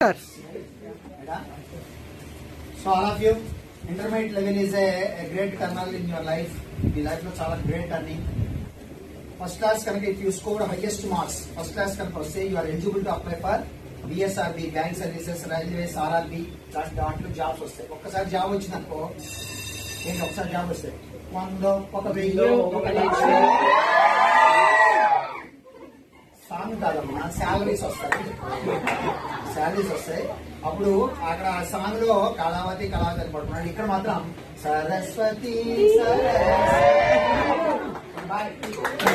sir so all of you intermediate level is a great kernel in your life మీ life లో చాలా great అని first class కనుక if you score highest marks first class కనుక వస్తే you are eligible to apply for BSRB bank services railways RRB లాంటి దాంట్లో jobs వస్తాయి ఒక్కసారి జాబ్ వచ్చిందనుకో ఏంటి ఒకసారి జాబ్ వస్తాయి వంద ఒక వెయ్యి ఒక లక్ష సాంగ్ కాదమ్మా శాలరీస్ వస్తాయి శాలరీస్ వస్తాయి అప్పుడు అక్కడ సాంగ్ లో కళావతి కళావతి పడుతున్నాడు ఇక్కడ మాత్రం సరస్వతి సరస్వతి బాయ్